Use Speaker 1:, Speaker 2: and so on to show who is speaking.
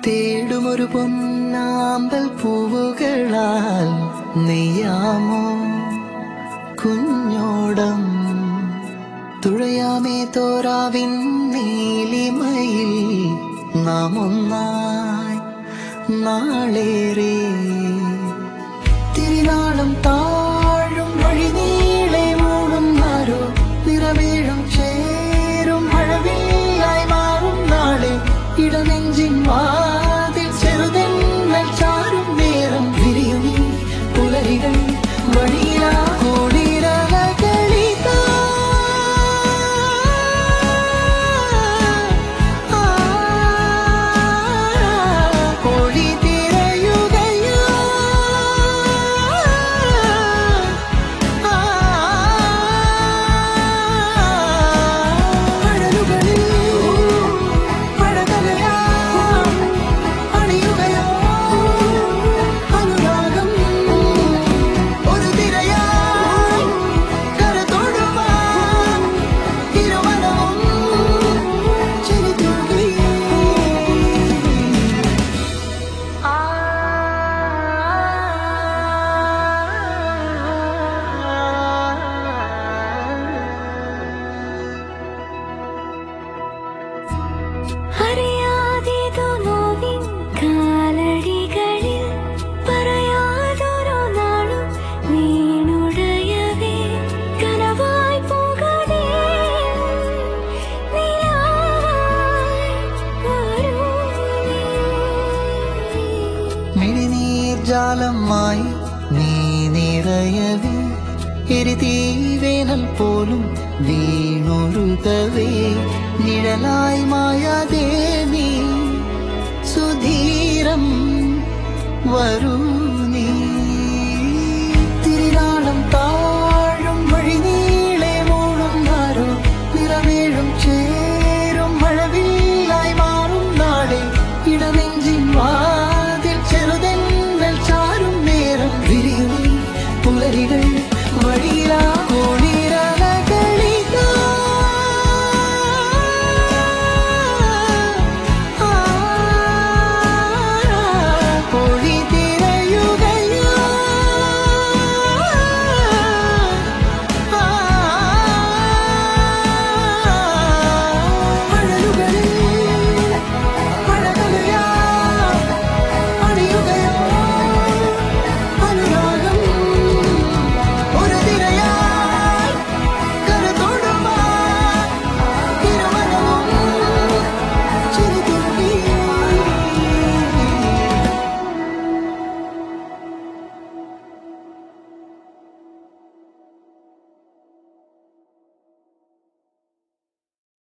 Speaker 1: തേടുമൊരു പൊന്നാമ്പൽ പൂവുകളാൽ നെയ്യാമോ കുഞ്ഞോടം തുഴയാമേ തോരാവിൻ നീലിമയിൽ നാം ഒന്നായി നാളേറെ തിരുനാളം താഴും വഴി നീളെ മൂടുന്നാരോ നിറവേഴും ചേരും മഴവില്ലായി മാറും നാളെ ഇടനെഞ്ചിൻ വാതിൽ ചെറുതെന്നൽ ചാരും നേരം വിരിയും ഈ പുലരികൾ വഴിയിലാ കൂടിരലകളിതാ. ആ, ഒളി തിരയുകയാ. ആ, അഴലുകളിൽ അഴകലയാ അണിയുകയോ അനുരാഗം ഒരു തിരയായി കരതൊടുവാൻ ഇരുവനവും ചിരിതൂകി
Speaker 2: അറിയാതെതോ നോവിൻ കാലടികളിൽ പറയാതൊരു നാളും വീണുടയവേ കനവായി പോകാതെ നിലാവായി വരൂ നീ.
Speaker 1: മിഴിനീർ ജാലമായി നീ നിറയവേ എരിതീവേനൽ പോലും വീണൊഴുകവേ നിഴലായി മായാതെ നീ സുധീരം വരൂ